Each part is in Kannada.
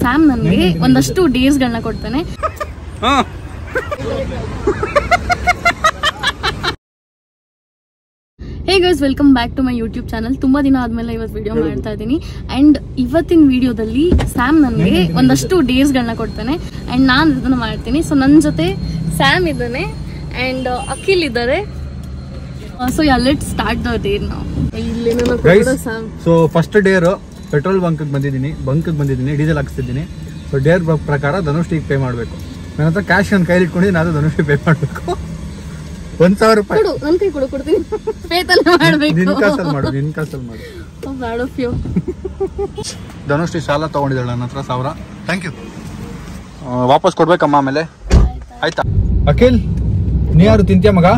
ಸ್ಯಾಮ್ ನನಗೆ ಒಂದಷ್ಟು ಡೇಸ್ಗಳನ್ನ ಕೊಡ್ತಾನೆ hey guys welcome back to my YouTube channel ತುಂಬಾ ದಿನ ಆದ್ಮೇಲೆ ಇವತ್ತು ವಿಡಿಯೋ ಮಾಡ್ತಾ ಇದ್ದೀನಿ ಅಂಡ್ ಇವತ್ತಿನ ವಿಡಿಯೋದಲ್ಲಿ ಸ್ಯಾಮ್ ನನಗೆ ಒಂದಷ್ಟು ಡೇಸ್ಗಳನ್ನ ಕೊಡ್ತಾನೆ ಅಂಡ್ ನಾನು ಇದನ್ನ ಮಾಡ್ತೀನಿ ಸೊ ನನ್ನ ಜೊತೆ ಸ್ಯಾಮ್ ಇದ್ದಾನೆ ಅಂಡ್ ಅಖಿಲ್ ಇದ್ದಾರೆ so ya let start the day ನಾವು ಇಲ್ಲಿ guys so first dare petrol bunk ಬಂದಿದ್ದೀನಿ ಬಂಕ್ ಬಂದಿದ್ದೀನಿ ಡೀಸೆಲ್ ಹಾಕ್ಸ್ತಿದ್ದೀನಿ ಸೊ ಡೇರ್ ಪ್ರಕಾರ ಧನುಷ್ಟಿಗೆ ಪೇ ಮಾಡಬೇಕು ನನ್ನ ಹತ್ರ ಕ್ಯಾಶ್ ನನ್ನ ಕೈಲಿ ಇಟ್ಕೊಂಡಿದ್ದೀನಿ ನಾನು ಧನುಷ್ಟಿಗೆ ಪೇ ಮಾಡಬೇಕು ಒಂದ್ ಸಾವಿರ ರೂಪಾಯಿ ಕೊಡು ನನ್ ಕೈ ಕೊಡು ಕೊಡ್ತೀನಿ ಪೇತನೆ ಮಾಡ್ಬೇಕು ನಿನ್ ಕಾಸಲ್ಲಿ ಮಾಡು ನಿನ್ ಕಾಸಲ್ಲಿ ಮಾಡು ಬ್ಯಾಡ್ ಆಫ್ ಯು ಧನುಷ್ಟಿ ಸಾಲ ತಗೊಂಡಿದ್ದಾಳೆ ನನ್ನ ಹತ್ರ ಸಾವಿರ ಥ್ಯಾಂಕ್ ಯು ವಾಪಸ್ ಕೊಡ್ಬೇಕಮ್ಮ ಆಮೇಲೆ ಆಯ್ತಾ ಅಖಿಲ್ ನೀ ಯಾರು ತಿಂತ್ಯಾ ಮಗ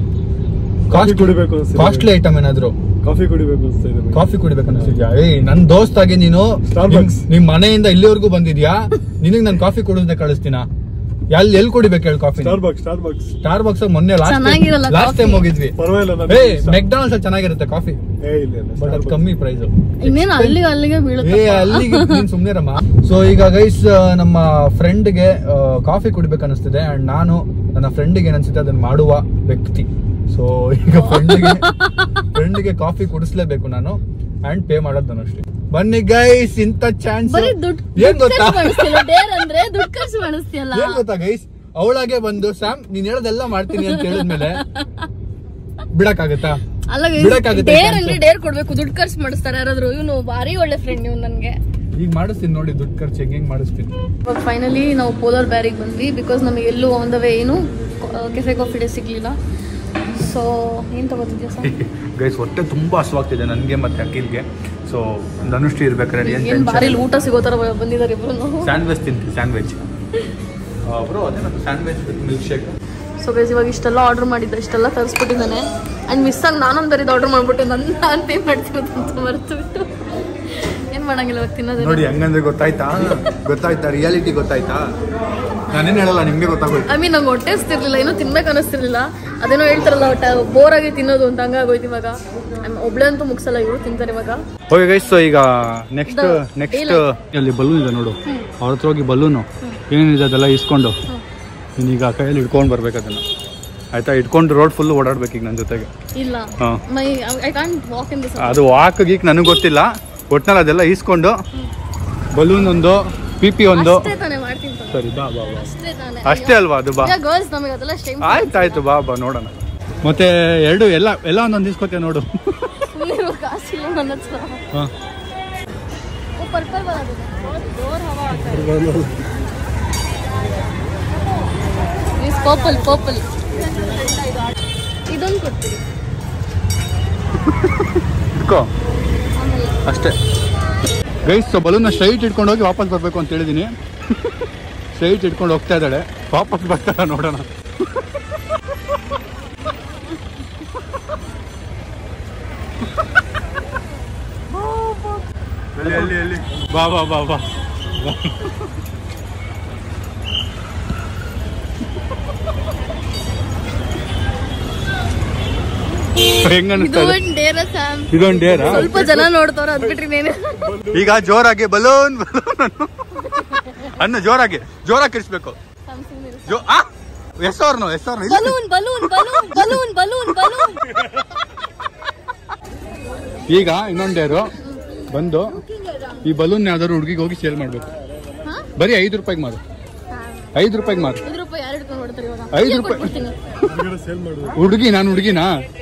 ಕಾಫಿ ಕುಡಿಬೇಕು ಅನ್ಸ್ತಿದೆ. ಕಾಸ್ಟ್ಲಿ ಐಟಮ್ ಏನಾದ್ರು ಕಾಫಿ ಕುಡಿಬೇಕು ಅನ್ಸ್ತಾ ಇದೆ ಕಾಫಿ ಕುಡಿಬೇಕು ಅನಿಸ್ತಿದ್ಯಾ ಏಯ್ ನನ್ ದೋಸ್ತ್ ಆಗಿ ನೀನು Starbucks. ನಿಮ್- ನಿಮ್ ಮನೆಯಿಂದ ಇಲ್ಲಿವರೆಗೂ ಬಂದಿದ್ಯಾ ನಿನಗ್ ನಾನು ಕಾಫಿ ಕುಡಿದ್ರೆ ಕಳಿಸ್ತೀನ ಎಲ್ಲಿ ಎಲ್ಲಿ ಕುಡಿಬೇಕು ಹೇಳಿ coffee Starbucks Starbucks Starbucks ಮೊನ್ನೆ ಚೆನ್ನಾಗಿರಲ್ಲ ಲಾಸ್ಟ್ coffee. ಟೈಮ್ ಹೋಗಿದ್ವಿ ಪರವಾಗಿಲ್ಲ ನಾನು ಏ ಇಷ್ಟ. ಮೆಕ್ಡಾನಲ್ಸ್ ಅಲ್ಲಿ ಚೆನ್ನಾಗಿರುತ್ತೆ ಕಾಫಿ ಏ ಇಲ್ಲ ಇಲ್ಲ ಬಟ್ ಅದು ಕಮ್ಮಿ ಪ್ರೈಸ್ ಇನ್ನೇನು ಅಲ್ಲಿಗೆ ಅಲ್ಲಿಗೆ ಏ ಬೀಳುತ್ತೆ ಅಲ್ಲಿಗೆ ನೀನ್ ಸುಮ್ನಿರಮ್ಮ ಸೊ ಈಗ ಗೈಸ್ ನಮ್ಮ ಫ್ರೆಂಡ್ಗೆ ಕಾಫಿ ಕುಡಿಬೇಕು ಅನಿಸ್ತಿದೆ ಅಂಡ್ ನಾನು ನನ್ನ ಫ್ರೆಂಡಿಗೆ ಅನ್ಸುತ್ತೆ ಅದನ್ನ ಮಾಡುವ ವ್ಯಕ್ತಿ ಸೊ ಈಗ ಫ್ರೆಂಡಿಗೆ ಫ್ರೆಂಡ್ಗೆ ಕಾಫಿ ಕುಡಿಸ್ಲೇಬೇಕು ನಾನು ಅಂಡ್ ಪೇ ಮಾಡೋದು ನಾನು ಅಷ್ಟೇ ಬನ್ನಿ ಗೈಸ್ ಇಂಥ ಚಾನ್ಸ್ ಬರೀ ದುಡ್ಡು ಏನ್ ಗೊತ್ತಾ ಮಾಡಿಸ್ತಿಲ್ಲ ಡೇರ್ ಅಂದ್ರೆ ದುಡ್ಡು ಖರ್ಚು ಮಾಡಿಸ್ತಿಯಲ್ಲ ಏನ್ ಗೊತ್ತಾ ಗೈಸ್ ಅವಳಾಗೆ ಬಂದು ಸ್ಯಾಮ್ ನೀನ್ ಹೇಳೋದೆಲ್ಲ ಮಾಡ್ತೀನಿ ಅಂತ ಹೇಳಿದ್ಮೇಲೆ ಬಿಡಕ್ಕಾಗತ್ತಾ ಅಲ್ಲ ಬಿಡಕ್ಕಾಗುತ್ತೆ ಡೇರ್ chance. ಅಂದ್ರೆ ಡೇರ್ ಕೊಡ್ಬೇಕು ದುಡ್ಡು ಖರ್ಚು ಮಾಡಿಸ್ತಾರೆ ಯಾರಾದ್ರು ಇವನು ಭಾರಿ ಒಳ್ಳೆ ಫ್ರೆಂಡ್ ನೀವು ನನ್ಗೆ ಈಗ ಮಾಡಿಸ್ತೀನಿ ನೋಡಿ ದುಡ್ಡು ಖರ್ಚು ಹೆಂಗ್ ಹೆಂಗ್ ಮಾಡಿಸ್ತೀನಿ ಇವಾಗ ಫೈನಲಿ ನಾವು ಪೋಲಾರ್ ಬ್ಯಾರಿಗೆ ಬಂದ್ವಿ ಬಿಕಾಸ್ ನಮಗೆ ಎಲ್ಲೂ ಆನ್ ದ ವೇ ಏನು ಕೆಫೆ ಕಾಫಿ ಡೇ ಸಿಗ್ಲಿಲ್ಲ ಸೊ ಏನ್ ತಗೋತಿದ್ಯಾ ಸರ್ ಗೈಸ್ ಹೊಟ್ಟೆ ತುಂಬಾ ಹಸುವಾಗ್ತಿದೆ ನನಗೆ ಮತ್ತೆ ಅಖಿಲ್ಗೆ ಸೊ ಧನುಷ್ಟಿ ಇರ್ಬೇಕಾದ್ರೆ ಏನ್ ಭಾರಿ ಊಟ ಸಿಗೋ ತರ ಬಂದಿದ್ದಾರೆ ಇಬ್ರು ಸ್ಯಾಂಡ್ವಿಚ್ ತಿಂತೀವಿ ಸ್ಯಾಂಡ್ವಿಚ್ ಬ್ರೋ ಅದೇನದು sandwich milkshake so base ಇವಾಗ ಇಷ್ಟೆಲ್ಲ ಆರ್ಡರ್ ಮಾಡಿದ್ದೆ ಇಷ್ಟೆಲ್ಲ ತರಿಸ್ಬಿಟ್ಟಿದ್ದಾನೆ ಅಂಡ್ ಮಿಸ್ ಆಗಿ ನಾನೊಂದು ಬೇರೆ ಆರ್ಡರ್ ಮಾಡ್ಬಿಟ್ಟು ನನ್ನ ನಾನು ಪೇ ಮಾಡ್ತಿರೋದು ಅಂತ ಮರೆತು ಬಿಟ್ಟು ಏನ್ ಮಾಡಂಗಿಲ್ಲ ಇವಾಗ ತಿನ್ನೋದೇ ನೋಡಿ ಹಂಗಂದ್ರೆ ಗೊತ್ತಾಯ್ತಾ ಗೊತ್ತಾಯ್ತಾ ರಿಯಾಲಿಟಿ ಗೊತ್ತಾಯ್ತಾ ನಾನೇನು ಹೇಳಲ್ಲ ನಿಮ್ಗೆ ಗೊತ್ತಾಗೋಯ್ತು ಐ ಮೀನ್ ನಂಗೆ ಹೊಟ್ಟೆ ಹಸ್ತಿರ್ಲಿಲ್ಲ ಏನೋ ತಿನ್ಬೇಕು ಅನ್ನಿಸ್ತಿರ್ಲಿಲ್ಲ ಅದೇನೋ ಹೇಳ್ತಾರಲ್ಲ ಒಟ್ಟ ಬೋರ್ ಆಗಿ ತಿನ್ನೋದು ಅಂತ ಹಂಗಾಗೋಯ್ತು ಇವಾಗ I'm ಒಬ್ಳೆ ಅಂತೂ ಮುಗಿಸಲ್ಲ ಇವರು ತಿಂತಾರೆ ಇವಾಗ ಓಕೆ ಗೈಸ್ ಸೊ ಈಗ ನೆಕ್ಸ್ಟ್ The ನೆಕ್ಸ್ಟ್ ಅಲ್ಲಿ ಬಲೂನ್ ಇದೆ ನೋಡು ಅವ್ರ ಹತ್ರ ಹೋಗಿ ಬಲೂನು ಏನಿದೆ ಅದೆಲ್ಲ ಇಸ್ಕೊಂಡು ನೀನೀಗ ಕೈಯಲ್ಲಿ ಇಟ್ಕೊಂಡು ಬರ್ಬೇಕು ಅದನ್ನ ಆಯ್ತಾ ಇಟ್ಕೊಂಡು ರೋಡ್ ಫುಲ್ ಓಡಾಡ್ಬೇಕು ಈಗ ನನ್ನ ಜೊತೆಗೆ ಇಲ್ಲ ಹಾಂ my I can't walk in this ಅದು ವಾಕ್ ಗೀಕ್ ನನಗೆ ಗೊತ್ತಿಲ್ಲ ಒಟ್ನಲ್ಲಿ ಅದೆಲ್ಲ ಈಸ್ಕೊಂಡು ಬಲೂನ್ ಒಂದು ಪಿ ಪಿ ಒಂದು ಅಷ್ಟೇ ತಾನೇ ಮಾಡ್ತೀನಿ ತಾನೆ. ಸರಿ ಬಾ ಬಾ ಬಾ ಅಷ್ಟೇ ತಾನೇ ಅಷ್ಟೇ ಅಲ್ವಾ ಅದು ಬಾ ಗರ್ಲ್ಸ್ ನಮಗೆ ಅದೆಲ್ಲ ಶೇಮ್ ಆಯ್ತಾಯ್ತು ಬಾ ಬಾ ನೋಡೋಣ ಮತ್ತೆ ಎರಡು ಎಲ್ಲ ಎಲ್ಲ ಒಂದೊಂದು ಇಸ್ಕೊತೇವೆ ನೋಡು ಸುಮ್ಮನೆ ಕಾಸಿಲ್ಲ ನನ್ನ ಹತ್ರ ಹಾಂ वो पर्पल वाला दे दो बहुत जोर हवा आता है इस पर्पल पर्पल ಇದೊಂದು ಕೊಡ್ತೀರಿ ಇಟ್ಕೋ ಆಮೇಲೆ ಅಷ್ಟೇ ಗೈಸ್ ಬಲೂನ್ನ ಸ್ಟ್ರೈಟ್ ಇಟ್ಕೊಂಡು ಹೋಗಿ ವಾಪಸ್ ಬರಬೇಕು ಅಂತ ಹೇಳಿದ್ದೀನಿ ಸ್ಟ್ರೈಟ್ ಇಟ್ಕೊಂಡು ಹೋಗ್ತಾ ಇದ್ದಾಳೆ ವಾಪಸ್ ಬರ್ತಾರ ನೋಡೋಣ ಬಾ ಬಾ ಬಾ ಬಾ ಹೆಂಗ ಇದು ಒಂದು ಡೇರ ಸ್ಯಾಮ್ ಇದೊಂದು ಡೇರಾ ಸ್ವಲ್ಪ ಜನ ನೋಡ್ತಾರ ಅದ್ ಬಿಟ್ರಿ ನೇನೆ ಈಗ ಜೋರಾಗಿ ಬಲೂನ್ ಬಲೂನ್ ಅನ್ನು ಅನ್ನು ಜೋರಾಗಿ ಜೋರಾಗಿ ಕಿರಿಸ್ಬೇಕು ಜೋ ಆ ಹೆಸರ್ನು ಹೆಸರ್ನು balloon balloon balloon balloon balloon balloon ಈಗ ಇನ್ನೊಂದೇರು ಬಂದು ಈ ಬಲೂನ್ ಯಾವ್ದಾದ್ರು ಹುಡುಗಿಗೆ ಹೋಗಿ ಸೇಲ್ ಮಾಡ್ಬೇಕು ಬರೀ ಐದು ರೂಪಾಯಿಗೆ ಮಾರು ಐದು ರೂಪಾಯಿಗೆ ಮಾರು ಐದು ರೂಪಾಯಿ ಯಾರು ಹಿಡ್ಕೊಂಡು ನೋಡ್ತಾರೆ ಇವಾಗ ಐದು ಫ್ರೀಯಾಗ್ ರೂಪಾಯಿ. ಕೊಟ್ಬಿಡ್ತೀನಿ. ಹೊರಗಡೆ ಸೇಲ್ ಮಾಡುದು ಹುಡುಗಿ ನಾನು ಹುಡುಗಿನಾ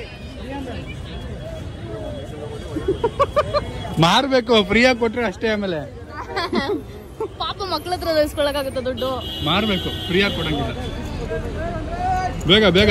ಮಾರ್ಬೇಕು ಫ್ರೀಯಾಗಿ ಕೊಟ್ರೆ ಅಷ್ಟೇ ಆಮೇಲೆ ಪಾಪ ಮಕ್ಳ ಹತ್ರ ಇಸ್ಕೊಳಕಾಗುತ್ತೆ ದುಡ್ಡು ಮಾರ್ಬೇಕು ಫ್ರೀಯಾಗಿ ಕೊಡಂಗಿಲ್ಲ ಬೇಗ ಬೇಗ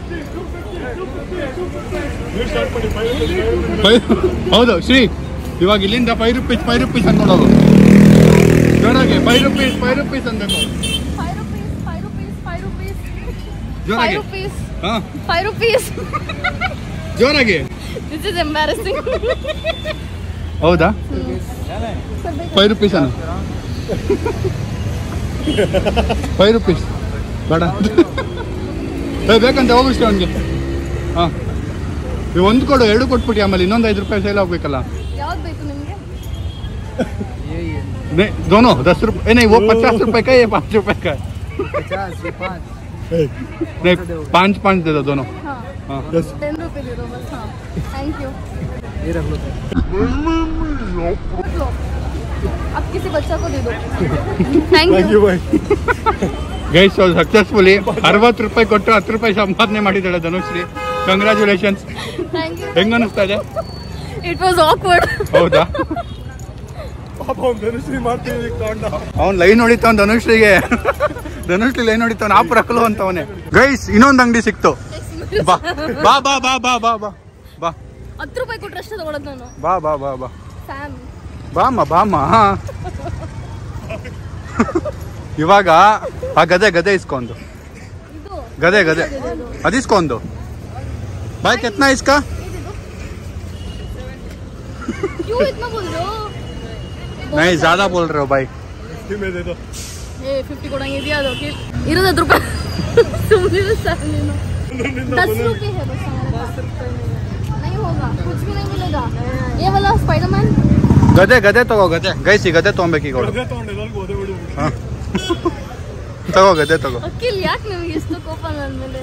ಫೈವ್ ಹೌದು ಶ್ರೀ ಇವಾಗ ಇಲ್ಲಿಂದ ಫೈವ್ ರುಪೀಸ್ ಫೈವ್ ರುಪೀಸ್ ಅನ್ಕೊಂಡೋಗು ಜೋರಾಗಿ ಫೈವ್ ರುಪೀಸ್ ಫೈವ್ ರುಪೀಸ್ ಅನ್ಬೇಕು five rupees five rupees five rupees five ಜೋರಾಗಿ ರುಪೀಸ್ ಹಾ ಫೈವ್ ರುಪೀಸ್ ಜೋರಾಗಿ ದಿಸ್ ಇಸ್ ಎಂಬ್ಯಾರಸಿಂಗ್ ಹೌದಾ ಫೈವ್ ರುಪೀಸ್ ಅನ್ನು ಫೈವ್ ರುಪೀಸ್ ಬೇಡ ಏ ಬೇಕಂತ ಹೋಗಿಷ್ಟು ಅವನಿಗೆ ಹಾಂ ಒಂದು ಕೊಡು ಎರಡು ಕೊಟ್ಬಿಟ್ಟು ಆಮೇಲೆ ಇನ್ನೊಂದು ಐದು ರೂಪಾಯಿ ಸೇಲ್ ಆಗ್ಬೇಕಲ್ಲ ಯಾವ್ದು ಬೇಕು ನಿಮ್ಗೆ नहीं दोनों दस रुपए नहीं वो पचास रुपए का ये पाँच रुपए का है ಏಯ್, नहीं पाँच पाँच दे दो दोनों हाँ हाँ yes. टेन रुपये दे दो बस हाँ थैंक यू लो अब किसी बच्चा को दे दो thank Thank you you, bye. Guys successfully ಅರವತ್ತು ರೂಪಾಯಿ ಕೊಟ್ಟು ಹತ್ತು ರೂಪಾಯಿ ಸಂಪಾದನೆ ಮಾಡಿದ್ದಾಳೆ ಧನುಶ್ರೀ ಕಂಗ್ರ್ಯಾಚುಲೇಷನ್ಸ್ ಥ್ಯಾಂಕ್ ಯು ಹೆಂಗ ಅನಿಸ್ತಾ ಇದೆ ಇಟ್ ವಾಸ್ ಆಕ್ವರ್ಡ್ ಹೌದಾ ಪಾಪ ಅವ್ನು ಧನುಶ್ರೀ ಮಾಡ್ತೀವಿ ತಗೊಂಡ ಅವ್ನ್ ಲೈನ್ ಹೊಡಿತಾವ್ ಧನುಶ್ರೀಗೆ ಧನುಶ್ರೀ ಲೈನ್ ಹೊಡಿತಾವ್ ನಾ ಪ್ರಕಲು ಅಂತವನೆ ಗೈಸ್ ಇನ್ನೊಂದು ಅಂಗಡಿ ಸಿಕ್ತು ಬಾ ಬಾ ಬಾ ಬಾ ಬಾ ಬಾ ಬಾ ಬಾ ಹತ್ತು ರೂಪಾಯಿ ಕೊಟ್ಟರೆ ಅಷ್ಟೇ ತಗೊಳೋದು ನಾನು ಬಾ ಬಾ ಬಾ ಬಾ ಸ್ಯಾಮ್ ಬಾಮ್ಮ ಬಾಮ್ಮ ಇವಾಗ ಆ ಗದೆ ಗದೆ ಇಸ್ಕೊಂಡು ಇದು ಗದೆ ಗದೆ ಅದಿಸ್ಕೊಂಡು ಬಾಯ್ ಕೆತ್ನಾ ಇಸ್ಕಾ क्यों इतना बोल रहे हो नहीं ज्यादा बोल रहे हो भाई ನಿಮ್ಮೇ ದे दो ಏ ಫಿಫ್ಟಿ ಕೊಡಂಗೆ ಇದೆಯಾ ಅದು ಓಕೆ ಇರೋದು ಹತ್ತು ರೂಪಾಯಿ ಸುಮ್ಮನೆ ಸರ್ ನೀನು दस रुपये है बस हमारे पास नहीं होगा कुछ भी नहीं मिलेगा ये वाला स्पाइडरमैन ಗದೆ ಗದೆ ತಗೋ ಗದೆ ಗೈಸಿ ಗದೆ ತಗೊಂಬೇಕೀಗ ಅವಳು ಅದೇ ತಗೊಂಡೆ ಎಲ್ರಿಗೂ ಅದೇ ಬಿಡು ತಗೋ ಗದೆ ತಗೋ अकेले ಯಾಕೆ ನಿಮಗೆ ಎಷ್ಟು ಕೋಪ ನನ್ನ ಮೇಲೆ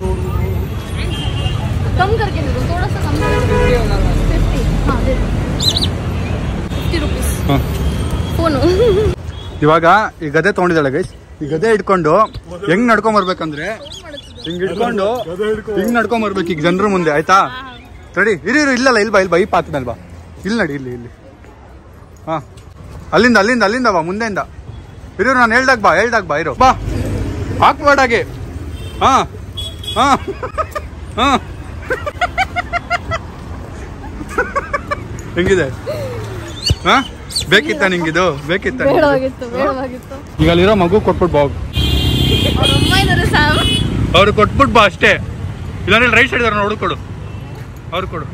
कम करके दे दो थोड़ा सा कम करके फिफ्टी हाँ दे दो फिफ्टी रुपीस ಹ. ಫೋನು ಇವಾಗ ಈ ಗದೆ ತಗೊಂಡಿದ್ದಾಳೆ ಗೈಸ್ ಈ ಗದೆ ಇಟ್ಕೊಂಡು ಹೆಂಗ್ ನಡ್ಕೊಂಡ್ ಬರ್ಬೇಕಂದ್ರೆ ಹಿಂಗ್ ಇಟ್ಕೊಂಡು ಗದೆ ಹಿಡ್ಕೊ. ಹಿಂಗ್ ನಡ್ಕೊಂಡ್ ಬರ್ಬೇಕು ಈಗ ಜನರ ಮುಂದೆ ಆಯ್ತಾ ತಡಿ ಇರಿ ಇರು ಇಲ್ಲಲ್ಲ ಇಲ್ಲಿ ಬಾ ಇಲ್ಲಿ ಬಾ ಈ ಪಾತ್ ಮೇಲೆ ಬಾ ಇಲ್ಲಿ ನಡಿ ಇಲ್ಲಿ ಇಲ್ಲಿ ಹಾ ಅಲ್ಲಿಂದ ಅಲ್ಲಿಂದ ಅಲ್ಲಿಂದ ಬಾ ಮುಂದೆಯಿಂದ ಇರು ನಾನು ಹೇಳ್ದಾಗ ಬಾ ಹೇಳ್ದಾಗ ಬಾ ಇರು ಬಾ ಹಾಕ್ಬೇಡಾಗೆ ಹಾ ಹಾ ಹಾ ಹೆಂಗಿದೆ ಹಾ ಬೇಕಿತ್ತ ನಿಂಗಿದು ಬೇಕಿತ್ತ ನಿಂಗಿದು? ಬೇಡವಾಗಿತ್ತು ಬೇಡವಾಗಿತ್ತು ಈಗ ಅಲ್ಲಿರೋ ಮಗು ಕೊಟ್ಬಿಟ್ಟು ಬಾ ಅವ್ರ ಅಮ್ಮ ಇದ್ದಾರೆ ಸ್ಯಾಮ್ ಅವ್ರು ಕೊಟ್ಬಿಟ್ಟು ಬಾ ಅಷ್ಟೇ ಇಲ್ಲಾಂದ್ರೆ ರೈಟ್ ಸೈಡ್ ಇದಾರೆ ನೋಡು ಕೊಡು ಅವ್ರು ಕೊಡು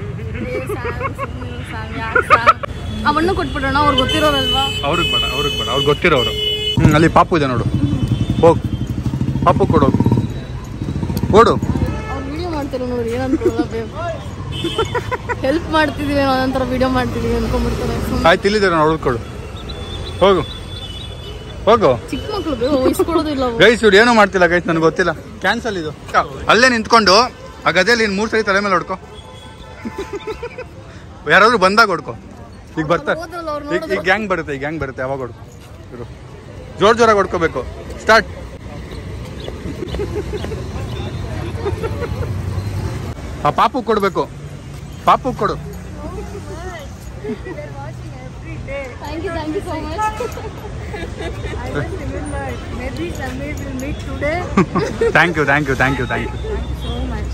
ಅವಣ್ಣು ಕೊಟ್ಬಿಡೋಣ ಅವ್ರು ಗೊತ್ತಿರೋರಲ್ವಾ ಅವ್ರಿಗೆ ಬೇಡ ಅವ್ರಿಗೆ ಬೇಡ ಅವ್ರಿಗೆ ಗೊತ್ತಿರೋರು ಹ್ಞೂ ಅಲ್ಲಿ ಪಾಪು ಇದೆ ನೋಡು ಹೋಗ್ ಪಾಪು ಕೊಡು ಕೊಡು ಅವ್ರು ವಿಡಿಯೋ ಮಾಡ್ತಿರೋ ನೋಡಿ ಏನಂತ ಹೆಲ್ಪ್ ಮಾಡ್ತಿದೀವಿ ಒಂಥರ ವಿಡಿಯೋ ಮಾಡ್ತಿದೀವಿ ಅನ್ಕೊಂಡ್ಬಿಡ್ತಾರೆ ಸುಮ್ನೆ ಆಯ್ತು ಇಲ್ಲಿದ್ದಾರೆ ನೋಡು ಕೊಡು ಹೋಗು ಹೋಗು ಚಿಕ್ಕ ಮಕ್ಳು ಬೇಗ ವಹಿಸ್ಕೊಳ್ಳೋದು ಇಲ್ಲ ಅವು. ಗೈಸ್ ಇವ್ರು ಏನೂ ಮಾಡ್ತಿಲ್ಲ ಗೈಸ್ ನನಗೆ ಗೊತ್ತಿಲ್ಲ ಕ್ಯಾನ್ಸಲ್ ಇದು ಅಲ್ಲೇ ನಿಂತ್ಕೊಂಡು ಆ ಗದೆಯಲ್ಲಿ ಇನ್ನು ಮೂರು ಸರಿ ತಲೆ ಮೇಲೆ ಹೊಡ್ಕೊ ಯಾರಾದ್ರೂ ಬಂದಾಗ ಹೊಡ್ಕೊ ಈಗ ಬರ್ತಾರೆ ಹೋದ್ರಲ್ಲ ಅವ್ರು ಈಗ ಈಗ ಗ್ಯಾಂಗ್ ಬರುತ್ತೆ ಈಗ ಗ್ಯಾಂಗ್ ಬರುತ್ತೆ ಅವಾಗ ಹೊಡ್ಕೊ ಇರು ಜೋರ್ ಜೋರಾಗಿ ಹೊಡ್ಕೋಬೇಕು ಸ್ಟಾರ್ಟ್ ಆ ಪಾಪು ಕೊಡ್ಬೇಕು ಪಾಪು ಕೊಡು thank you thank you so much Maybe Samir will meet today. Thank you thank you thank you thank you So much.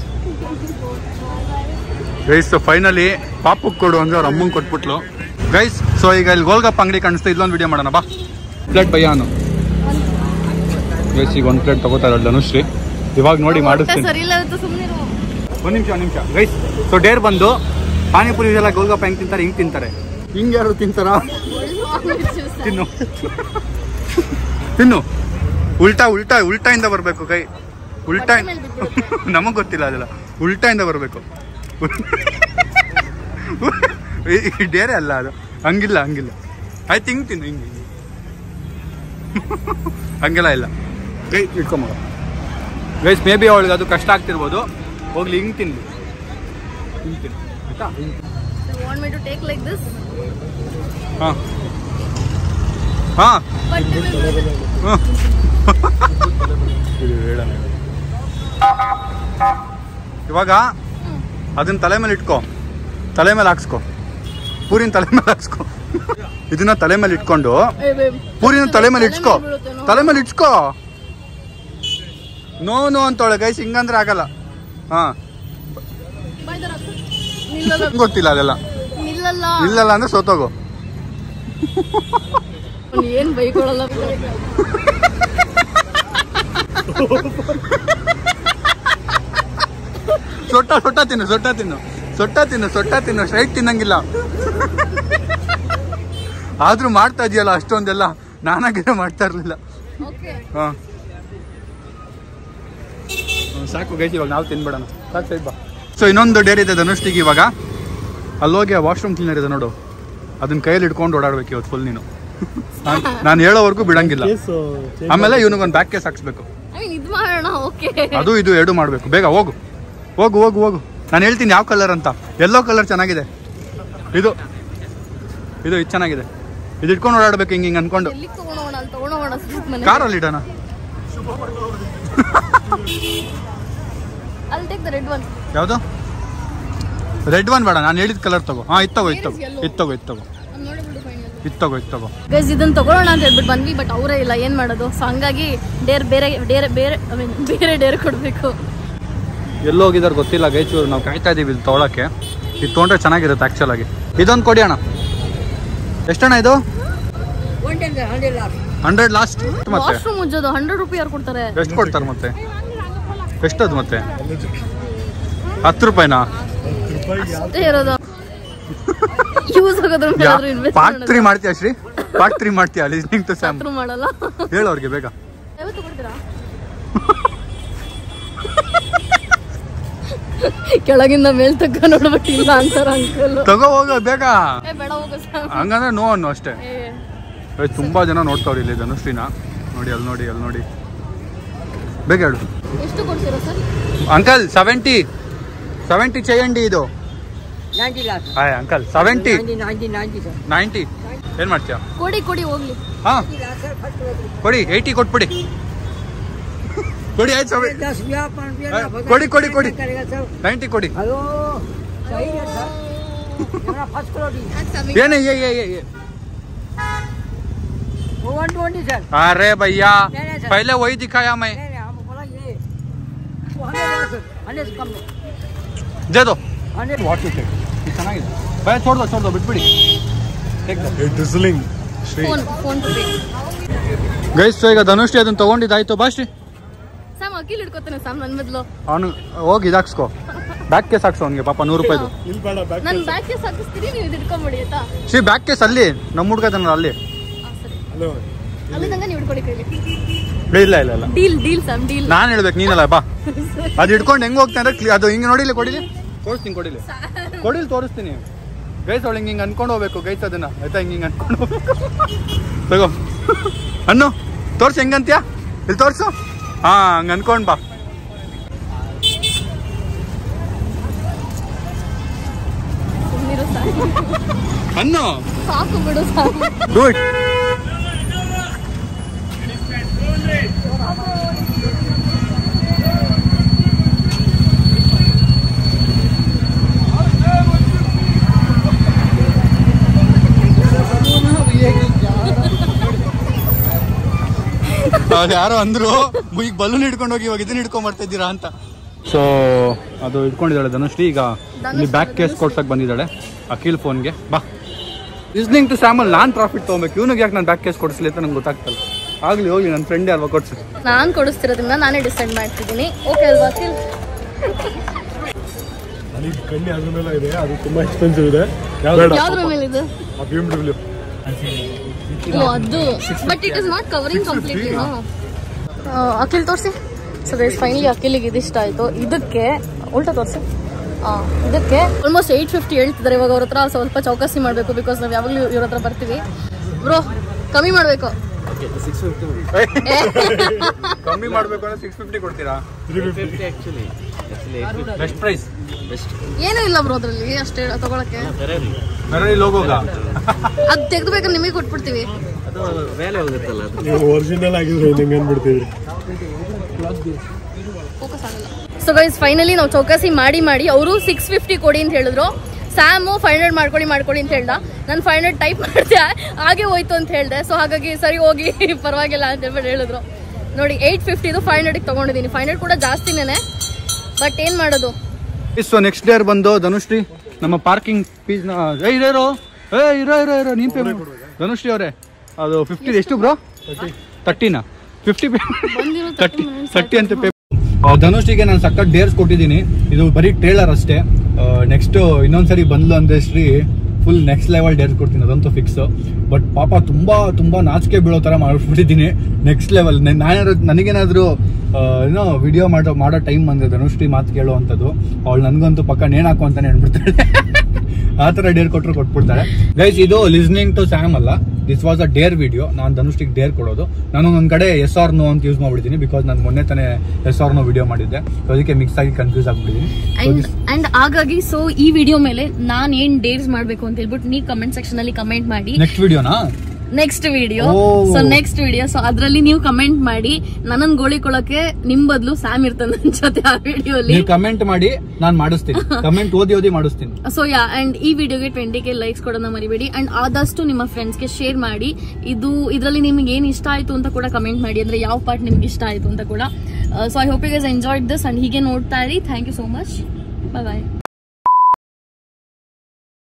Guys finally ಪಾಪು ಕೊಡು ಅಂದ್ರೆ ಅವ್ರ ಅಮ್ಮಂಗೆ ಕೊಟ್ಬಿಟ್ಲು ಗೈಸ್ ಸೊ ಈಗ ಇಲ್ಲಿ ಗೋಲ್ಗಪ್ಪ ಅಂಗಡಿ ಕಾಣಿಸ್ತಾ ಇಲ್ಲೊಂದು ವಿಡಿಯೋ ಮಾಡೋಣ ಬಾ ಪ್ಲೇಟ್ ಬಯ್ಯಾನು ಗೈಸ್ ಈಗ ಒಂದು ಪ್ಲೇಟ್ ತಗೋತಾರೆ ಧನುಶ್ರೀ ಇವಾಗ ನೋಡಿ ಮಾಡಿಸ್ತೀನಿ ಸರಿ ಇಲ್ಲ ಇವತ್ತು ಸುಮ್ಮನೆ ಒಂದು ನಿಮಿಷ ಒಂದು ನಿಮಿಷ ಗೈಸ್ ಸೊ ಡೇರ್ ಬಂದು ಪಾನಿಪುರಿ ಇದೆಲ್ಲ ಗೋಲ್ಗಪ್ಪ ಹೆಂಗ್ ತಿಂತಾರೆ ಹಿಂಗ್ ತಿಂತಾರೆ ಹಿಂಗ್ ಯಾರು ತಿಂತಾರ ತಿನ್ನು ತಿನ್ನು ಉಲ್ಟಾ ಉಲ್ಟಾ ಉಲ್ಟಾ ಇಂದ ಬರಬೇಕು ಕೈ ಉಲ್ಟಾ ಹೊಟ್ಟೆ ಮೇಲ್ ಬಿದ್ಬಿಡುತ್ತೆ. ನಮಗ್ ಗೊತ್ತಿಲ್ಲ ಅದೆಲ್ಲ ಉಲ್ಟಾ ಇಂದ ಬರಬೇಕು ಡೇರೆ ಅಲ್ಲ ಅದು ಹಂಗಿಲ್ಲ ಹಂಗಿಲ್ಲ ಆಯ್ತು ಹಿಂಗ್ ತಿನ್ನು ಹಿಂಗ್ ಹಿಂಗ್. ಹಂಗೆಲ್ಲ ಇಲ್ಲ ಗೈ ಇಟ್ಕೊಂಬ ಗೈಸ್ ಮೇ ಬಿ ಅವಳಿಗೆ ಅದು ಕಷ್ಟ ಆಗ್ತಿರ್ಬೋದು ಹೋಗ್ಲಿ ಹಿಂಗ್ ತಿನ್ಲಿ ಹಿಂಗ್ ತಿನ್ನು ಆಯ್ತಾ want me to take like this ಹಾಂ ಹಾಂ ಬಟ್ ಇವಾಗ ಅದನ್ನ ತಲೆ ಮೇಲೆ ಇಟ್ಕೋ ತಲೆ ಮೇಲೆ ಹಾಕ್ಸ್ಕೊ ಪೂರಿನ ತಲೆ ಮೇಲೆ ಹಾಕ್ಸ್ಕೊ ಇದನ್ನ ತಲೆ ಮೇಲೆ ಇಟ್ಕೊಂಡು ಪೂರಿನ ತಲೆ ಮೇಲೆ ಇಟ್ಸ್ಕೊ ತಲೆ ಮೇಲೆ ಇಟ್ಸ್ಕೊ ನೋ ನೋ ಅಂತವಳೆ ಗೈಸ್ ಹಿಂಗಂದ್ರೆ ಆಗಲ್ಲ ಹಾ ನಿಲ್ಲಲ್ಲ ಗೊತ್ತಿಲ್ಲ ಅದೆಲ್ಲ ನಿಲ್ಲಲ್ಲ ಇಲ್ಲಲ್ಲ ಅಂದ್ರೆ ಸೋತೋಗು ಅವ್ನು ಏನ್ ಬೈಕೊಳಲ್ಲ ಸೊಟ್ಟ ಸೊಟ್ಟ ತಿನ್ನು ಸೊಟ್ಟ ತಿನ್ನು ಸೊಟ್ಟ ತಿನ್ನು ಸೊಟ್ಟ ತಿನ್ನು ಸ್ಟ್ರೈಟ್ ತಿನ್ನಂಗಿಲ್ಲ ಆದ್ರೂ ಮಾಡ್ತಾ ಇದೆಯಲ್ಲ ಅಷ್ಟೊಂದೆಲ್ಲ ನಾನಾಗಿದ್ರೆ ಮಾಡ್ತಾ ಇರ್ಲಿಲ್ಲ ಓಕೆ ಹಾ ಹ್ಮ್, ಸಾಕು ಗೈಸ್ ಇವಾಗ ನಾವು ತಿನ್ಬೇಡಣ ಸಾಕು ಸೈಡ್ ಬಾ ಸೊ ಇನ್ನೊಂದು ಡೇರ್ ಇದೆ ಧನುಷ್ಟಿಗೆ ಇವಾಗ ಅಲ್ಲೋಗಿ ವಾಶ್ರೂಮ್ ಕ್ಲೀನರ್ ಇದೆ ನೋಡು ಅದನ್ನ ಕೈಯಲ್ಲಿ ಇಟ್ಕೊಂಡು ಓಡಾಡ್ಬೇಕು ಇವತ್ತು ಫುಲ್ ನೀನು ನಾನು ಹೇಳೋವರೆಗೂ ಬಿಡಂಗಿಲ್ಲ ಕೇಸ್ ಆಮೇಲೆ ಇವನಿಗೊಂದು ಬ್ಯಾಕ್ ಕೇಸ್ ಹಾಕ್ಸ್ಬೇಕು ಐ ಮೀನ್ ಇದು ಮಾಡೋಣ ಓಕೆ ಅದು ಇದು ಎರಡು ಮಾಡಬೇಕು ಬೇಗ ಹೋಗು ಹೋಗು ಹೋಗು ಹೋಗು ನಾನು ಹೇಳ್ತೀನಿ ಯಾವ ಕಲರ್ ಅಂತ ಎಲ್ಲೋ ಕಲರ್ ಚೆನ್ನಾಗಿದೆ ಇದು ಇದು ಇದು ಚೆನ್ನಾಗಿದೆ ಇದು ಇಟ್ಕೊಂಡು ಓಡಾಡ್ಬೇಕು ಹಿಂಗೆ ಹಿಂಗೆ ಅನ್ಕೊಂಡು ಎಲ್ಲಿ ತಗೊಂಡೋಗೋಣ ಅಲ್ಲಿ ತಗೊಂಡೋಗೋಣ ಸ್ವಲ್ಪ ಮನೆ ಕಾರಲ್ಲಿ ಇಡೋಣ ಅಲ್ಲಿ ಟೇಕ್ ದ ರೆಡ್ ಒನ್ ಯಾವುದು ರೆಡ್ ಒನ್ ಬೇಡ ನಾನು ಹೇಳಿದ ಕಲರ್ ತಗೋ ಹಾಂ ಇದು ತಗೋ ಇದು ತಗೋ ಇದು ತಗೋ ಇದು ತಗೋ ನೋಡಿಬಿಡು ಫೈನಲ್ ಇದು ತಗೋ ಇದು ತಗೋ ಗೈಸ್ ಇದನ್ನ ತಗೊಳ್ಳೋಣ ಅಂತ ಹೇಳ್ಬಿಟ್ಟು ಬಂದ್ವಿ ಬಟ್ ಅವರೇ ಇಲ್ಲ ಏನ್ ಮಾಡೋದು ಸೊ ಹಂಗಾಗಿ ಡೇರ್ ಬೇರೆ ಡೇರ್ ಬೇರೆ ಐ ಮೀನ್ ಬೇರೆ ಡೇರ್ ಕೊಡಬೇಕು ಎಲ್ಲೋ ಹೋಗಿದಾರೆ ಗೊತ್ತಿಲ್ಲ ಗೈಚೂರು ನಾವು ಕಾಯ್ತಾ ಇದೀವಿ ಇಲ್ಲಿ ತೊಗೊಳಕ್ಕೆ ಇದು ತೊಗೊಂಡ್ರೆ ಚೆನ್ನಾಗಿರುತ್ತೆ ಆ್ಯಕ್ಚುಲ್ ಆಗಿ ಇದೊಂದು ಕೊಡಿ ಅಣ್ಣ ಎಷ್ಟಣ್ಣ ಇದು ಹಂಡ್ರೆಡ್ ಲಾಸ್ಟ್ ಮತ್ತೆ ವಾಶ್ರೂಮ್ ಉಜ್ಜೋದು ಹಂಡ್ರೆಡ್ ರುಪಿ ಯಾರು ಕೊಡ್ತಾರೆ ಎಷ್ಟು ಕೊಡ್ತಾರೆ ಮತ್ತೆ ಎಷ್ಟದು ಮತ್ತೆ ಹತ್ತು ರೂಪಾಯಿನಾ ಅಷ್ಟೇ ಇರೋದು ಯೂಸ್ ಆಗೋದ್ರ ಮೇಲೆ ಆದ್ರೂ ಇನ್ವೆಸ್ಟ್ ಪಾರ್ಟ್ ತ್ರೀ ಮಾಡ್ತೀಯಾ ಶ್ರೀ ಪಾರ್ಟ್ ತ್ರೀ ಮಾಡ್ತೀಯಾ ಲಿಸ್ನಿಂಗ್ ಟು ಸ್ಯಾಮ್ ಮಾಡಲ್ಲ ಹೇಳು ಅವ್ರಿಗೆ ಬೇಗ ಯಾವತ್ತು ಕೊಡ್ತೀರಾ ಕೆಳಗಿಂದ ಮೇಲ್ ತಕ್ಕ ನೋಡ್ಬಿಟ್ಟು ಇಲ್ಲ ಅಂತಾರ ಅಂಕಲ್ ತಗೋ ಹೋಗೋ ಬೇಗ ಏ ಬೇಡ ಹೋಗೋ ಸ್ಯಾಮ್ ಹಂಗಂದ್ರೆ ನೋ ಅನ್ನು ಅಷ್ಟೇ ಏ ಏ, ತುಂಬಾ ಜನ ನೋಡ್ತಾವ್ರಿ ಇಲ್ಲಿ ಧನುಶ್ರೀನ ನೋಡಿ ಅಲ್ಲಿ ನೋಡಿ ಅಲ್ಲಿ ನೋಡಿ ಬೇಗ ಹೇಳು ಎಷ್ಟು ಕೊಡ್ತೀರಾ ಸರ್ ಅಂಕಲ್ ಸೆವೆಂಟಿ ಸೆವೆಂಟಿ చేయండి ಇದು ಹಾಯ್ ಅಂಕಲ್ ಸೆವೆಂಟಿ ನೈಂಟಿ ಏನ್ ಮಾಡ್ತೀಯ ಕೊಡಿ ಕೊಡಿ ಹೋಗ್ಲಿ ಹಾ ಕೊಡಿ ಏಯ್ಟಿ ಕೊಟ್ಬಿಡಿ ಕೊಡಿ ಆಯ್ತು ಸೆವೆ- ಕೊಡಿ ಕೊಡಿ ಕೊಡಿ ನೈಂಟಿ ಕೊಡಿ ಏನೇ ಏ ಏ ಏ ಏ अरे भैया पहले वही दिखाया मैं दे दो ವಾಟ್ ಯು ಟೇಕ್ ಇದು ಚೆನ್ನಾಗಿದೆ ಭಯ छोड़ छोड़ दो ಬಿಟ್ಬಿಡಿ drizzling Shri phone PhonePe guys ಈಗ ಧನುಷ್ಟಿ ಅದನ್ನ ತಗೊಂಡಿದ್ದಾಯ್ತು ಬಾಶ್ರಿ ಸ್ಯಾಮ್ ಅಖಿಲ್ ಹಿಡ್ಕೋತಾನೆ ಸ್ಯಾಮ್ ನನ್ ಮೊದ್ಲು ಅವನು ಹೋಗಿ ಇದಾಕ್ಸ್ಕೋ ಬ್ಯಾಕ್ ಕೇಸ್ ಹಾಕ್ಸೋ ಅವ್ನಿಗೆ ಪಾಪ ನೂರು ರೂಪಾಯಿದು ಇಲ್ಲಿ ಬೇಡ ಬ್ಯಾಕ್ ನನ್ ಬ್ಯಾಗ್ಗೆ ಸಾಕಿಸ್ತೀರಿ ನೀವು ಇದು ಹಿಡ್ಕೊಂಬಿಡಿ ಆಯ್ತಾ ಶ್ರೀ ಬ್ಯಾಕ್ ಕೇಸ್ ಅಲ್ಲಿ ನಮ್ಮ ಹುಡುಗ ಅದನ್ನ ಅಲ್ಲಿ ಆ, ಸರಿ ಅಲ್ಲೋ ಅಲ್ಲಿ ತನಕ ನೀವು ಹಿಡ್ಕೊಡಿ ಕೈಲಿ ಇಲ್ಲ ಇಲ್ಲ ಇಲ್ಲ ಡೀಲ್ ಡೀಲ್ ಸ್ಯಾಮ್ ಡೀಲ್ ನಾನು ಹೇಳ್ಬೇಕು ನೀನಲ್ಲ ಬಾ ಅದು ಹಿಡ್ಕೊಂಡು ಹೆಂಗ್ ಹೋಗ್ತಾ ಅಂದ್ರೆ clear- ಅದು ಹಿಂಗೆ ನೋಡಿಲ್ಲ ಕೊಡಿಲಿ ತೋರಿಸ್ತೀನಿ ಕೊಡಿಲಿ ಕೊಡಿಲಿ ತೋರಿಸ್ತೀನಿ ಗೈಸ್ ಅವಳು ಹಿಂಗೆ ಹಿಂಗೆ ಅನ್ಕೊಂಡು ಹೋಗ್ಬೇಕು ಗೈಸ್ ಅದನ್ನ ಆಯ್ತಾ ಹಿಂಗೆ ಹಿಂಗೆ ಅನ್ಕೊಂಡು ಹೋಗ್ಬೇಕು ತಗೋ ಅನ್ನು ತೋರ್ಸು ಹೆಂಗಂತ್ಯಾ ಇಲ್ಲಿ ತೋರ್ಸು ಹಾ ಹಂಗೆ ಅನ್ಕೊಂಡ್ ಬಾ ಸುಮ್ಮನಿರು ಸ್ಯಾಮ್ ಅನ್ನು ಸಾಕು ಬಿಡು ಸ್ಯಾಮ್ ಡೂ ಇಟ್ ಅದು ಯಾರೋ ಅಂದ್ರು ಈಗ ಬಲೂನ್ ಹಿಡ್ಕೊಂಡು ಹೋಗಿ ಇವಾಗ ಇದನ್ನ ಹಿಡ್ಕೊಂಡ್ ಬರ್ತಾ ಇದ್ದೀರಾ ಅಂತ ಸೊ ಅದು ಇಟ್ಕೊಂಡಿದ್ದಾಳೆ ಧನುಶ್ರೀ ಈಗ ಇಲ್ಲಿ ಬ್ಯಾಕ್ ಕೇಸ್ ಕೊಡ್ಸಕ್ ಬಂದಿದ್ದಾಳೆ ಅಖಿಲ್ ಫೋನ್ಗೆ ಬಾ ಲಿಸ್ನಿಂಗ್ ಟು ಸ್ಯಾಮಲ್ ನಾನ್ ಪ್ರಾಫಿಟ್ ತೊಗೊಬೇಕು ಇವನಿಗೆ ಯಾಕೆ ನಾನು ಬ್ಯಾಕ್ ಕೇಸ್ ಕೊಡಿಸ್ಲಿ ಅಂತ ನಂಗೆ ಗೊತ್ತಾಗ್ತಲ್ಲ ಆಗ್ಲಿ ಹೋಗಿ ನನ್ನ ಫ್ರೆಂಡ್ ಅಲ್ವಾ ಕೊಡ್ಸಿ ನಾನ್ ಕೊಡಿಸ್ತಿರೋದ್ರಿಂದ ನಾನೇ ಡಿಸೈಡ್ ಮಾಡ್ತಿದ್ದೀನಿ ಓಕೆ ಅಲ್ವಾ ಅಖಿಲ್ ನನಗೆ ಕಣ್ಣಿ ಅದ್ರ ಮೇಲೆ ಇದೆ ಅದು ತುಂಬಾ ಎಕ್ಸ್ಪೆನ್ಸಿವ್ ಇದೆ ಬೇಡ ಯಾವ್ದ್ರ ಮೇಲೆ ಇದು ಆ ಬಿ ಎಮ್ ಡಬ್ಲ್ಯೂ ಓ ಅದು but it is not covering completely Akhil ತೋರಿಸಿ ಸೊ ಗೈಸ್ ಫೈನಲಿ ಅಖಿಲಿಗೆ ಇದಿಷ್ಟ ಆಯ್ತು ಇದಕ್ಕೆ ಉಲ್ಟಾ ತೋರಿಸಿ ಇದಕ್ಕೆ ಆಲ್ಮೋಸ್ಟ್ ಏಯ್ಟ್ ಫಿಫ್ಟಿ ಹೇಳ್ತಿದ್ದಾರೆ ಇವಾಗ ಅವ್ರ ಹತ್ರ ಸ್ವಲ್ಪ ಚೌಕಾಸಿ ಮಾಡಬೇಕು ಬಿಕಾಸ್ ನಾವು ಯಾವಾಗಲೂ ಇವ್ರ ಹತ್ರ ಬರ್ತೀವಿ ಬ್ರೋ ಕಮ್ಮಿ ಮಾಡಬೇಕು ಕಮ್ಮಿ ಮಾಡ್ಬೇಕು ಅಂದ್ರೆ ಸಿಕ್ಸ್ ಫಿಫ್ಟಿ ಕೊಡ್ತೀರಾ ತ್ರೀ ಫಿಫ್ಟಿ ಬೆಸ್ಟ್ ಪ್ರೈಸ್ ಏನೂ ಇಲ್ಲ ಬ್ರೋ ಅದ್ರಲ್ಲಿ ಅಷ್ಟೇ ತಗೊಳಕ್ಕೆ ಮೆರಳಿ ಲೋಗೋಗ ಅದು ತೆಗೆದ್ಬೇಕಾದ್ರೆ ನಿಮಗೆ ಕೊಟ್ಬಿಡ್ತೀವಿ ನೀವು ಒರಿಜಿನಲ್ ಆಗಿದ್ರೆ ನಿಮ್ಗೆ ಏನ್ಬಿಡ್ತೀವಿ ಫೋಕಸ್ ಆಗಲ್ಲ ಸೊ ಗೈಸ್ ಫೈನಲಿ ನಾವು ಚೌಕಾಸಿ ಮಾಡಿ ಮಾಡಿ ಅವರು ಸಿಕ್ಸ್ ಫಿಫ್ಟಿ ಕೊಡಿ ಅಂತ ಹೇಳಿದ್ರು ಸ್ಯಾಮು ಫೈವ್ ಹಂಡ್ರೆಡ್ ಮಾಡ್ಕೊಳ್ಳಿ ಮಾಡ್ಕೊಳ್ಳಿ ಅಂತ ಹೇಳ್ದ ನಾನು ಫೈವ್ ಹಂಡ್ರೆಡ್ ಟೈಪ್ ಮಾಡಿದೆ ಹಾಗೆ ಹೋಯ್ತು ಅಂತ ಹೇಳಿದೆ ಸೊ ಹಾಗಾಗಿ ಸರಿ ಹೋಗಿ ಪರವಾಗಿಲ್ಲ ಅಂತ ಹೇಳ್ಬಿಟ್ಟು ಹೇಳಿದ್ರು ನೋಡಿ ಏಯ್ಟ್ ಫಿಫ್ಟಿದು ಫೈವ್ ಹಂಡ್ರೆಡ್ಗೆ ತೊಗೊಂಡಿದ್ದೀನಿ ಫೈವ್ ಹಂಡ್ರೆಡ್ ಕೂಡ ಜಾಸ್ತಿನೇ ಬಟ್ ಏನು ಮಾಡೋದು ಸೊ ನೆಕ್ಸ್ಟ್ ಡೇರ್ ಬಂದು ಧನುಶ್ರೀ ನಮ್ಮ ಪಾರ್ಕಿಂಗ್ ಫೀಸ್ ಏ ಇರೋ ಏ ಇರೋ ಇರೋ ಇರೋ ನೀನ್ ಪೇ ಧನುಶ್ರೀ ಅವರೇ ಅದು ಫಿಫ್ಟಿ ಎಷ್ಟು ಬ್ರೋ ತರ್ಟಿನಾ ಫಿಫ್ಟಿ ಬಂದಿರೋ ತರ್ಟಿ ತರ್ಟಿ ಅಂತ ಪೇ ಧನುಷ್ಗೆ ನಾನು ಸಖತ್ ಡೇರ್ಸ್ ಕೊಟ್ಟಿದ್ದೀನಿ ಇದು ಬರೀ ಟ್ರೇಲರ್ ಅಷ್ಟೇ ನೆಕ್ಸ್ಟ್ ಇನ್ನೊಂದ್ಸರಿ ಬಂದ್ಲು ಅಂದ್ರೆ Shri full next level dares ಕೊಡ್ತೀನಿ ಅದಂತೂ ಫಿಕ್ಸ್ ಬಟ್ ಪಾಪ ತುಂಬಾ ತುಂಬಾ ನಾಚಿಕೆ ಬೀಳೋ ತರ ಮಾಡ್ಬಿಟ್ಟಿದ್ದೀನಿ ನೆಕ್ಸ್ಟ್ ಲೆವೆಲ್ ನಾನೇನಾದ್ರು ನನಗೇನಾದ್ರು ಆ, ಏನೋ ವಿಡಿಯೋ ಮಾಡೋ ಮಾಡೋ ಟೈಮ್ ಬಂದ್ರೆ ಧನುಶ್ರೀ ಮಾತು ಕೇಳುವಂಥದ್ದು ಅವಳು ನನಗಂತೂ ಪಕ್ಕ ನೇಣ್ ಹಾಕು ಅಂತಾನೆ ಹೇಳ್ಬಿಡ್ತಾಳೆ ಆ ಥರ ಡೇರ್ ಕೊಟ್ಟರು ಕೊಟ್ಬಿಡ್ತಾಳೆ ಗೈಸ್ ಇದು ಲಿಸ್ನಿಂಗ್ ಟು ಸ್ಯಾಮ್ ಅಲ್ಲ this was a dare video ನಾನು ಧನುಷ್ಟಿಗೆ ಡೇರ್ ಕೊಡೋದು ನಾನು ನನ್ನ ಕಡೆ ಎಸ್ ಆರ್ ನೋ ಅಂತ ಯೂಸ್ ಮಾಡ್ಬಿಡ್ತೀನಿ ಬಿಕಾಸ್ ನಾನು ಮೊನ್ನೆ ತಾನೇ ಎಸ್ ಆರ್ ನೋ ವಿಡಿಯೋ ಮಾಡಿದ್ದೆ So ಅದಕ್ಕೆ ಮಿಕ್ಸ್ ಆಗಿ ಕನ್ಫ್ಯೂಸ್ ಆಗ್ಬಿಟ್ಟಿದ್ದೀನಿ So ಅಂಡ್ this- ಅಂಡ್ ಹಾಗಾಗಿ ಸೊ ಈ ವಿಡಿಯೋ ಮೇಲೆ ನಾನ್ ಏನ್ ಡೇರ್ಸ್ ಮಾಡ್ಬೇಕು ಅಂತ ಹೇಳ್ಬಿಟ್ಟು ನೀವು ಕಮೆಂಟ್ ಸೆಕ್ಷನ್ ಅಲ್ಲಿ ಕಮೆಂಟ್ ಮಾಡಿ ನೆಕ್ಸ್ಟ್ ವಿಡಿಯೋನಾ next video Oh. So next video so ಅದ್ರಲ್ಲಿ ನೀವು ಕಮೆಂಟ್ ಮಾಡಿ ನನ್ನನ್ ಗೋಳಿಕೊಳಕ್ಕೆ ನಿಮ್ ಬದಲು ಸ್ಯಾಮ್ ಇರ್ತಾನೆ ನನ್ ಜೊತೆ ಆ ವಿಡಿಯೋಲಿ ನೀವು ಕಮೆಂಟ್ ಮಾಡಿ ನಾನು ಮಾಡಿಸ್ತೀನಿ ಕಮೆಂಟ್ ಓದಿ ಓದಿ ಮಾಡಿಸ್ತೀನಿ ಸೊ ಯಾ ಅಂಡ್ ಈ ವಿಡಿಯೋಗೆ ಟ್ವೆಂಟಿ ಕೆ ಲೈಕ್ಸ್ ಕೊಡೋಣ ಮರಿಬೇಡಿ ಅಂಡ್ ಆದಷ್ಟು ನಿಮ್ಮ ಫ್ರೆಂಡ್ಸ್ಗೆ ಶೇರ್ ಮಾಡಿ ಇದು ಇದರಲ್ಲಿ ನಿಮ್ಗೆ ಏನ್ ಇಷ್ಟ ಆಯ್ತು ಅಂತ ಕೂಡ ಕಮೆಂಟ್ ಮಾಡಿ ಅಂದ್ರೆ ಯಾವ ಪಾರ್ಟ್ ನಿಮ್ಗೆ ಇಷ್ಟ ಆಯ್ತು ಅಂತ ಕೂಡ so I hope you guys enjoyed this and ಹೀಗೆ ನೋಡ್ತಾ ಇರಿ thank you so much bye bye